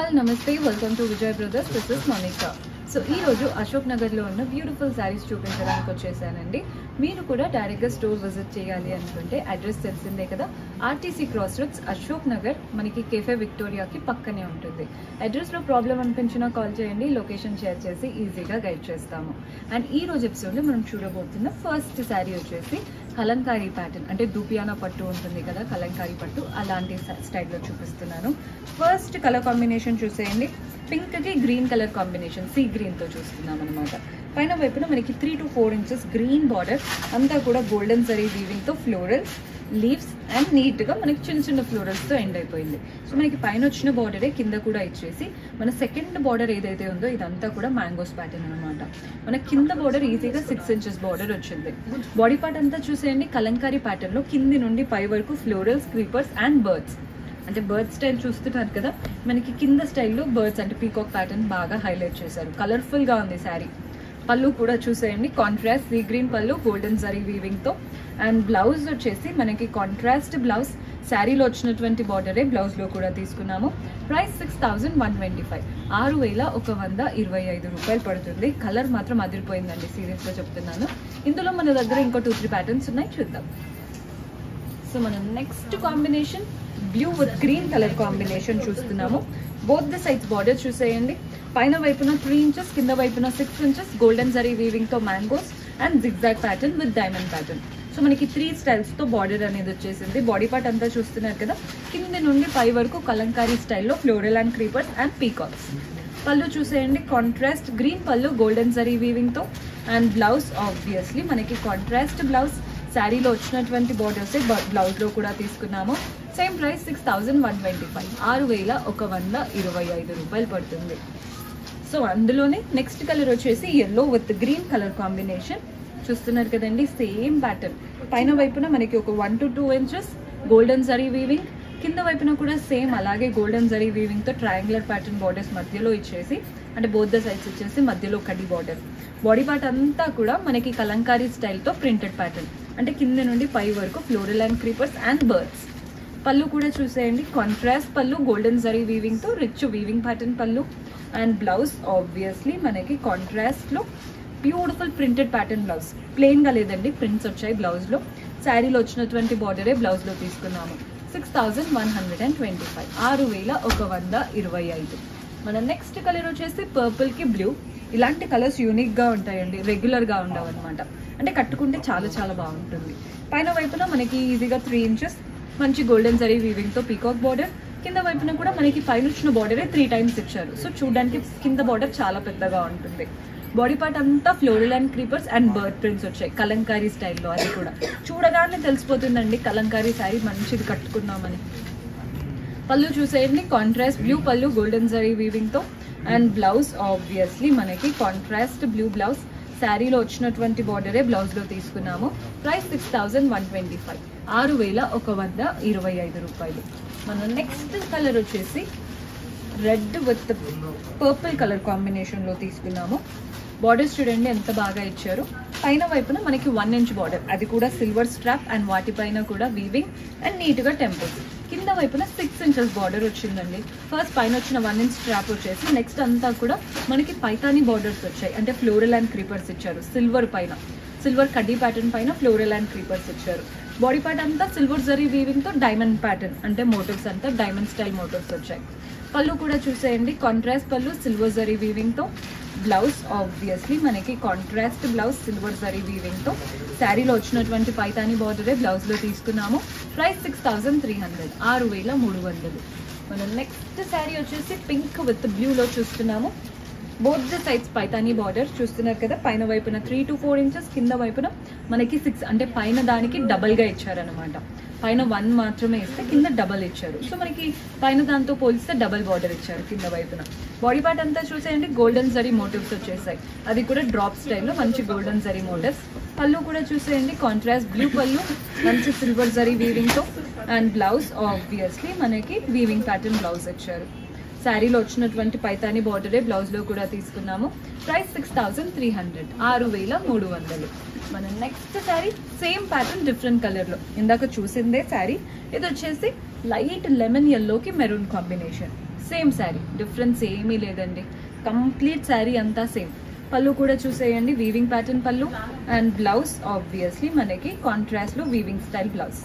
all నమస్తే welcome to Vijay brothers this is Monika so ఈ రోజు అశోక్ నగర్లో ఉన్న బ్యూటిఫుల్ శారీస్ చూపించడానికి వచ్చేసానండి మీరు కూడా డైరెక్ట్గా స్టోర్ విజిట్ చేయాలి అనుకుంటే అడ్రస్ తెలిసిందే కదా RTC cross roads Ashok Nagar మనకి కేఫే విక్టోరియాకి పక్కనే ఉంటుంది అడ్రస్లో ప్రాబ్లం అనిపించినా కాల్ చేయండి లొకేషన్ షేర్ చేసి ఈజీగా గైడ్ చేస్తాము అండ్ ఈ రోజు ఎపిసోడ్లో మనం చూడబోతున్న ఫస్ట్ శారీ వచ్చేసి కలంకారీ ప్యాటర్న్ అంటే దూపియానా పట్టు ఉంటుంది కదా కలంకారీ పట్టు అలాంటి స్టైల్లో చూపిస్తున్నాను ఫస్ట్ కలర్ కాంబినేషన్ చూసేయండి పింక్కి గ్రీన్ కలర్ కాంబినేషన్ సీ గ్రీన్తో చూస్తున్నాం అనమాట పైన వైపున మనకి three to four inches green border అంతా కూడా గోల్డెన్ జరీ వీవింగ్తో ఫ్లోరల్స్ లీవ్స్ అండ్ నీట్గా మనకి చిన్న చిన్న ఫ్లోరల్స్తో ఎండ్ అయిపోయింది సో మనకి పైన వచ్చిన బార్డరే కింద కూడా ఇచ్చేసి మన సెకండ్ బార్డర్ ఏదైతే ఉందో ఇదంతా కూడా మ్యాంగోస్ ప్యాటర్న్ అనమాట మన కింద బార్డర్ ఈజీగా సిక్స్ ఇంచెస్ బార్డర్ వచ్చింది బాడీ పార్ట్ అంతా చూసేయండి కలంకారీ ప్యాటర్న్లో కింది నుండి పై వరకు ఫ్లోరల్స్ క్రీపర్స్ అండ్ బర్డ్స్ అంటే బర్డ్ స్టైల్ చూస్తున్నారు కదా మనకి కింద స్టైల్లో బర్డ్స్ అంటే పీకాక్ ప్యాటర్న్ బాగా హైలైట్ చేశారు కలర్ఫుల్గా ఉంది శారీ పళ్ళు కూడా చూసేయండి కాంట్రాస్ట్ సీ గ్రీన్ పళ్ళు గోల్డెన్ జరీ వీవింగ్తో అండ్ బ్లౌజ్ వచ్చేసి మనకి కాంట్రాస్ట్ బ్లౌజ్ శారీలో వచ్చినటువంటి బార్డరే బ్లౌజ్లో కూడా తీసుకున్నాము price six thousand one twenty five ఆరు వేల ఒక వంద ఇరవై ఐదు రూపాయలు పడుతుంది కలర్ మాత్రం అదిరిపోయిందండి సీరియస్గా చెప్తున్నాను ఇందులో మన దగ్గర ఇంకో టూ త్రీ ప్యాటర్న్స్ ఉన్నాయి చూద్దాం సో మనం next combination blue with green colour combination చూస్తున్నాము బోత్ ద సైడ్స్ బార్డర్ చూసేయండి పైన వైపున త్రీ ఇంచెస్ కింద వైపున six inches golden zari weaving తో mangoes and zigzag pattern with diamond pattern so మనకి త్రీ స్టైల్స్ తో బార్డర్ అనేది వచ్చేసింది బాడీ పార్ట్ అంతా చూస్తున్నారు కదా కింద నుండి పై వరకు కలంకారీ స్టైల్లో floral and creepers and peacocks పళ్ళు చూసేయండి కాంట్రాస్ట్ గ్రీన్ పళ్ళు గోల్డెన్ జరీ వీవింగ్ తో అండ్ బ్లౌజ్ ఆబ్వియస్లీ మనకి కాంట్రాస్ట్ బ్లౌజ్ శారీలో వచ్చినటువంటి బార్డర్స్ బ్లౌజ్ లో కూడా తీసుకున్నాము same price six thousand one twenty five ఆరు వేల ఒక వంద ఇరవై ఐదు రూపాయలు పడుతుంది సో అందులోనే నెక్స్ట్ కలర్ వచ్చేసి yellow with green colour combination చూస్తున్నారు కదండి సేమ్ ప్యాటర్న్ పైన వైపున మనకి ఒక one to two inches golden zari weaving కింద వైపున కూడా సేమ్ అలాగే గోల్డెన్ జరీ వీవింగ్ తో ట్రయాంగులర్ ప్యాటర్న్ బార్డర్స్ మధ్యలో ఇచ్చేసి అంటే బోత్ ద సైడ్స్ ఇచ్చేసి మధ్యలో కడి బార్డర్ బాడీ పార్ట్ అంతా కూడా మనకి కలంకారీ స్టైల్తో ప్రింటెడ్ ప్యాటర్న్ అంటే కింద నుండి పై వరకు floral and creepers and birds పళ్ళు కూడా చూసేయండి కాంట్రాస్ట్ పళ్ళు గోల్డెన్ జరీ వీవింగ్ తో రిచ్ వీవింగ్ ప్యాటర్న్ పళ్ళు అండ్ బ్లౌజ్ ఆబ్వియస్లీ మనకి కాంట్రాస్ట్ లో beautiful printed pattern blouse plain గా లేదండి ప్రింట్స్ వచ్చాయి బ్లౌజ్ లో శారీలో వచ్చినటువంటి బార్డరే బ్లౌజ్ లో తీసుకున్నాము six thousand one hundred and twenty five ఆరు వేల ఒక వంద ఇరవై ఐదు మన నెక్స్ట్ కలర్ వచ్చేసి పర్పుల్ కి బ్లూ ఇలాంటి కలర్స్ యూనిక్ గా ఉంటాయండి రెగ్యులర్ గా ఉండవు అనమాట అంటే కట్టుకుంటే చాలా చాలా బాగుంటుంది పైన వైపున మనకి ఈజీగా త్రీ ఇంచెస్ మంచి గోల్డెన్ జరీ వీవింగ్ తో పీకాక్ బార్డర్ కింద వైపున కూడా మనకి పైన వచ్చిన బార్డరే త్రీ టైమ్స్ ఇచ్చారు సో చూడడానికి కింద బార్డర్ చాలా పెద్దగా ఉంటుంది బాడీ పార్ట్ అంతా floral and creepers and bird prints వచ్చాయి కలంకారీ స్టైల్లో అది కూడా చూడగానే తెలిసిపోతుందండి కలంకారీ శారీ మంచిది కట్టుకున్నామని పళ్ళు చూసేయండి కాంట్రాస్ట్ బ్లూ పళ్ళు గోల్డెన్ జరీ వీవింగ్ తో అండ్ బ్లౌజ్ ఆబ్వియస్లీ మనకి కాంట్రాస్ట్ బ్లూ బ్లౌజ్ శారీలో వచ్చినటువంటి బార్డరే బ్లౌజ్ లో తీసుకున్నాము price six thousand one twenty five ఆరు వేల ఒక వంద ఇరవై ఐదు రూపాయలు మన నెక్స్ట్ కలర్ వచ్చేసి red with purple colour combination లో తీసుకున్నాము బార్డర్స్ చూడండి ఎంత బాగా ఇచ్చారు పైన వైపున మనకి వన్ ఇంచ్ బార్డర్ అది కూడా సిల్వర్ స్ట్రాప్ అండ్ వాటిపైన కూడా వీవింగ్ అండ్ నీట్ గా టెంపుల్స్ కింద వైపున సిక్స్ ఇంచెస్ బార్డర్ వచ్చిందండి ఫస్ట్ పైన వచ్చిన వన్ ఇంచ్ స్ట్రాప్ వచ్చేసి నెక్స్ట్ అంతా కూడా మనకి పైతాని బార్డర్స్ వచ్చాయి అంటే ఫ్లోరల్ అండ్ క్రీపర్స్ ఇచ్చారు సిల్వర్ పైన సిల్వర్ కడ్డీ ప్యాటర్న్ పైన ఫ్లోరల్ అండ్ క్రీపర్స్ ఇచ్చారు బాడీ పార్ట్ అంతా సిల్వర్ జరీ వీవింగ్ తో డైమండ్ ప్యాటర్న్ అంటే మోటివ్స్ అంతా డైమండ్ స్టైల్ మోటివ్స్ వచ్చాయి పళ్ళు కూడా చూసేయండి కాంట్రాస్ట్ పళ్ళు సిల్వర్ జరీ వీవింగ్ తో బ్లౌజ్ ఆబ్వియస్లీ మనకి contrast blouse silver zari weaving తో శారీలో వచ్చినటువంటి పైతాని బార్డరే బ్లౌజ్ లో తీసుకున్నాము price six thousand three hundred ఆరు వేల మూడు వందలు మనం నెక్స్ట్ శారీ వచ్చేసి పింక్ విత్ బ్లూలో చూస్తున్నాము both the sides Paithani border చూస్తున్నారు కదా పైన వైపున త్రీ టు ఫోర్ ఇంచెస్ కింద వైపున మనకి సిక్స్ అంటే పైన దానికి డబల్ గా ఇచ్చారనమాట పైన వన్ మాత్రమే ఇస్తే కింద డబల్ ఇచ్చారు సో మనకి పైన దాంతో పోలిస్తే డబల్ బార్డర్ ఇచ్చారు కింద వైపున బాడీ పార్ట్ అంతా చూసేయండి గోల్డెన్ జరీ మోటివ్స్ వచ్చేసాయి అది కూడా డ్రాప్ స్టైల్లో మంచి గోల్డెన్ జరీ మోటివ్స్ పళ్ళు కూడా చూసేయండి కాంట్రాస్ట్ బ్లూ పళ్ళు మంచి సిల్వర్ జరీ వీవింగ్ తో అండ్ బ్లౌజ్ ఆబ్వియస్లీ మనకి వీవింగ్ ప్యాటర్న్ బ్లౌజ్ ఇచ్చారు శారీలో వచ్చినటువంటి పైతాని బార్డరే బ్లౌజ్ లో కూడా తీసుకున్నాము price six thousand three hundred ఆరు వేల మూడు వందలు మన next sari same pattern different colour లో ఇందాక చూసిందే శారీ ఇది వచ్చేసి లైట్ లెమన్ ఎల్లోకి maroon combination same sari difference ఏమీ లేదండి కంప్లీట్ శారీ అంతా సేమ్ పళ్ళు కూడా చూసేయండి వీవింగ్ ప్యాటర్న్ పళ్ళు అండ్ బ్లౌజ్ ఆబ్వియస్లీ మనకి కాంట్రాస్ట్లో weaving style blouse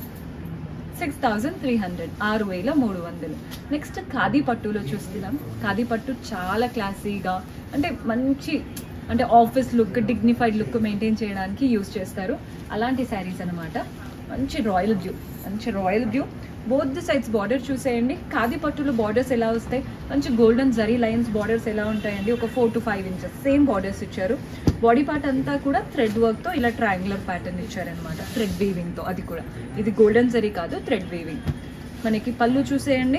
six thousand three hundred ఆరు వేల మూడు వందలు నెక్స్ట్ ఖాదీ పట్టులో చూస్తున్నాం ఖాదీ పట్టు చాలా క్లాసీగా అంటే మంచి అంటే office look dignified look maintain చేయడానికి యూస్ చేస్తారు అలాంటి శారీస్ అన్నమాట మంచి రాయల్ బ్లూ మంచి royal blue both the sides border చూసేయండి ఖాదీ పట్టులో బార్డర్స్ ఎలా వస్తాయి మంచి గోల్డెన్ జరీ లైన్స్ బార్డర్స్ ఎలా ఉంటాయండి ఒక four to five inches same borders ఇచ్చారు బాడీ పార్ట్ అంతా కూడా థ్రెడ్ వర్క్తో ఇలా ట్రయాంగులర్ ప్యాటర్న్ ఇచ్చారనమాట థ్రెడ్ వీవింగ్తో అది కూడా ఇది గోల్డెన్ జరీ కాదు థ్రెడ్ వీవింగ్ మనకి పళ్ళు చూసేయండి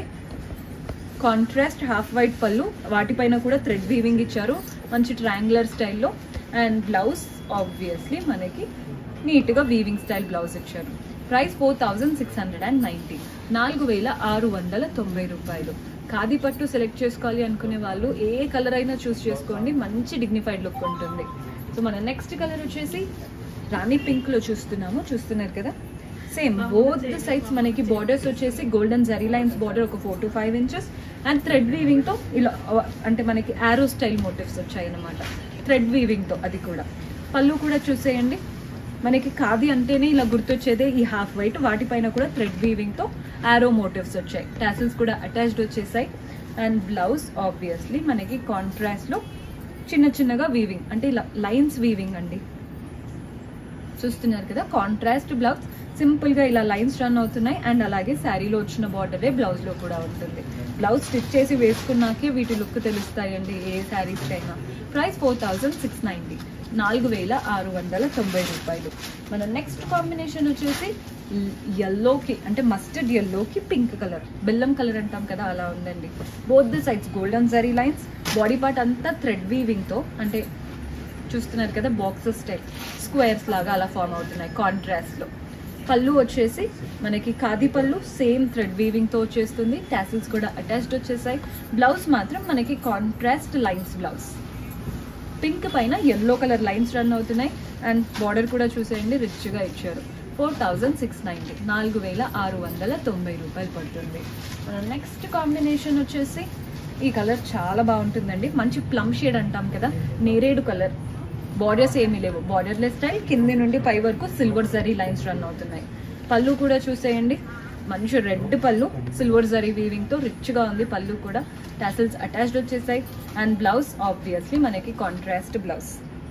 కాంట్రాస్ట్ హాఫ్ వైట్ పళ్ళు వాటిపైన కూడా థ్రెడ్ వీవింగ్ ఇచ్చారు మంచి ట్రయాంగులర్ స్టైల్లో అండ్ బ్లౌజ్ ఆబ్వియస్లీ మనకి నీట్గా వీవింగ్ స్టైల్ బ్లౌజ్ ఇచ్చారు price four thousand six hundred and ninety నాలుగు వేల ఆరు వందల తొంభై రూపాయలు ఖాదీ పట్టు సెలెక్ట్ చేసుకోవాలి అనుకునే వాళ్ళు ఏ కలర్ అయినా చూస్ చేసుకోండి మంచి డిగ్నిఫైడ్ లుక్ ఉంటుంది సో మన నెక్స్ట్ కలర్ వచ్చేసి రాణి పింక్లో చూస్తున్నాము చూస్తున్నారు కదా సేమ్ బోత్ ద సైడ్స్ మనకి బార్డర్స్ వచ్చేసి గోల్డెన్ జరీ లైన్స్ బార్డర్ ఒక four to five inches and thread వీవింగ్తో ఇలా అవ- అంటే మనకి ఆరో స్టైల్ మోటివ్స్ వచ్చాయి అనమాట థ్రెడ్ వీవింగ్తో అది కూడా పళ్ళు కూడా చూసేయండి మనకి ఖాదీ అంటేనే ఇలా గుర్తొచ్చేదే ఈ హాఫ్ వైట్ వాటిపైన కూడా థ్రెడ్ వీవింగ్తో ఆరో మోటివ్స్ వచ్చాయి టాసిల్స్ కూడా అటాచ్డ్ వచ్చేసాయి అండ్ బ్లౌజ్ ఆబ్వియస్లీ మనకి కాంట్రాస్ట్లో చిన్న చిన్నగా వీవింగ్ అంటే ఇలా లైన్స్ వీవింగ్ అండి చూస్తున్నారు కదా కాంట్రాస్ట్ బ్లౌజ్ సింపుల్ గా ఇలా లైన్స్ రన్ అవుతున్నాయి అండ్ అలాగే శారీలో వచ్చిన బార్డరే బ్లౌజ్ లో కూడా ఉంటుంది బ్లౌజ్ స్టిచ్ చేసి వేసుకున్నాకే వీటి లుక్ తెలుస్తాయండి ఏ శారీస్ అయినా price four thousand six ninety నాలుగు వేల ఆరు వందల తొంభై రూపాయలు మన నెక్స్ట్ కాంబినేషన్ వచ్చేసి ఎల్లోకి అంటే మస్టర్డ్ ఎల్లోకి పింక్ కలర్ బెల్లం కలర్ అంటాం కదా అలా ఉందండి both the sides golden zari lines body part అంతా థ్రెడ్ వీవింగ్తో అంటే చూస్తున్నారు కదా బాక్సెస్ టైప్ స్క్వేర్స్ లాగా అలా ఫామ్ అవుతున్నాయి కాంట్రాస్ట్లో పళ్ళు వచ్చేసి మనకి ఖాదీ పళ్ళు సేమ్ థ్రెడ్ వీవింగ్తో వచ్చేస్తుంది టాసిల్స్ కూడా అటాచ్డ్ వచ్చేసాయి బ్లౌజ్ మాత్రం మనకి కాంట్రాస్ట్ లైన్స్ బ్లౌజ్ పింక్ పైన ఎల్లో కలర్ లైన్స్ రన్ అవుతున్నాయి అండ్ బార్డర్ కూడా చూసేయండి రిచ్గా ఇచ్చారు ఫోర్ థౌజండ్ సిక్స్ నైంటీ నాలుగు వేల ఆరు వందల తొంభై రూపాయలు పడుతుంది మన నెక్స్ట్ కాంబినేషన్ వచ్చేసి ఈ కలర్ చాలా బాగుంటుందండి మంచి ప్లమ్ షేడ్ అంటాం కదా నేరేడు కలర్ బార్డర్స్ ఏమీ లేవు బార్డర్లెస్ స్టైల్ కింది నుండి పై వరకు సిల్వర్ జరీ లైన్స్ రన్ అవుతున్నాయి పళ్ళు కూడా చూసేయండి మంచి రెడ్ పళ్ళు సిల్వర్ జరీ వీవింగ్ తో రిచ్ గా ఉంది పళ్ళు కూడా టాసిల్స్ అటాచ్డ్ వచ్చేసాయి అండ్ బ్లౌజ్ ఆబ్వియస్లీ మనకి contrast blouse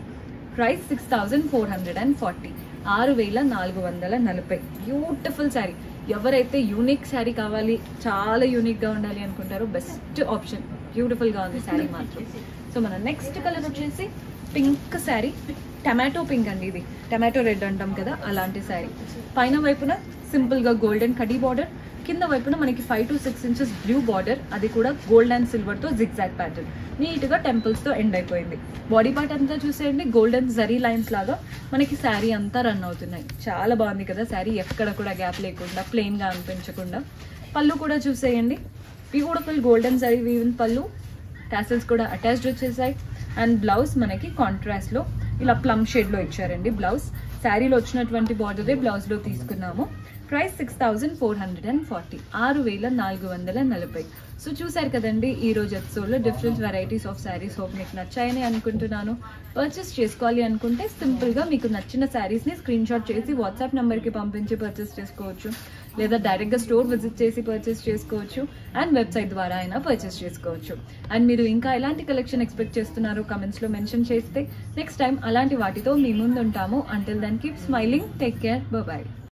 price six thousand four hundred and forty ఆరు వేల నాలుగు వందల నలభై బ్యూటిఫుల్ శారీ ఎవరైతే యూనిక్ శారీ కావాలి చాలా యూనిక్ గా ఉండాలి అనుకుంటారో బెస్ట్ ఆప్షన్ బ్యూటిఫుల్ గా ఉంది శారీ మాత్రం సో మన నెక్స్ట్ కలర్ వచ్చేసి పింక్ శారీ టమాటో పింక్ అండి ఇది టమాటో రెడ్ అంటాం కదా అలాంటి శారీ పైన వైపున సింపుల్ గా గోల్డెన్ కడీ బార్డర్ కింద వైపున మనకి five to six inches blue border అది కూడా గోల్డ్ అండ్ సిల్వర్ తో జిగ్జాగ్ ప్యాటర్న్ నీట్ గా టెంపుల్స్ తో ఎండ్ అయిపోయింది బాడీ పార్ట్ అంతా చూసేయండి గోల్డెన్ జరీ లైన్స్ లాగా మనకి శారీ అంతా రన్ అవుతున్నాయి చాలా బాగుంది కదా శారీ ఎక్కడ కూడా గ్యాప్ లేకుండా ప్లెయిన్ గా అనిపించకుండా పళ్ళు కూడా చూసేయండి బ్యూటిఫుల్ గోల్డెన్ జరీ వీవిన్ పళ్ళు టాసిల్స్ కూడా అటాచ్డ్ వచ్చేసాయి అండ్ బ్లౌజ్ మనకి కాంట్రాస్ట్ లో ఇలా ప్లమ్ షేడ్ లో ఇచ్చారండి బ్లౌజ్ శారీలో వచ్చినటువంటి బార్డరే బ్లౌజ్ లో తీసుకున్నాము price six thousand four hundred and forty ఆరు వేల నాలుగు వందల నలభై సో చూసారు కదండి ఈ రోజు ఎపిసోడ్లో different varieties of saris hope మీకు నచ్చాయని అనుకుంటున్నాను పర్చేస్ చేసుకోవాలి అనుకుంటే సింపుల్గా మీకు నచ్చిన శారీస్ని స్క్రీన్ షాట్ చేసి వాట్సాప్ నెంబర్కి పంపించి పర్చేస్ చేసుకోవచ్చు లేదా డైరెక్ట్గా స్టోర్ విజిట్ చేసి పర్చేస్ చేసుకోవచ్చు అండ్ వెబ్సైట్ ద్వారా అయినా పర్చేస్ చేసుకోవచ్చు అండ్ మీరు ఇంకా ఎలాంటి కలెక్షన్ ఎక్స్పెక్ట్ చేస్తున్నారో కమెంట్స్లో మెన్షన్ చేస్తే నెక్స్ట్ టైం అలాంటి వాటితో మీ ముందు ఉంటాము until then keep smiling take care bye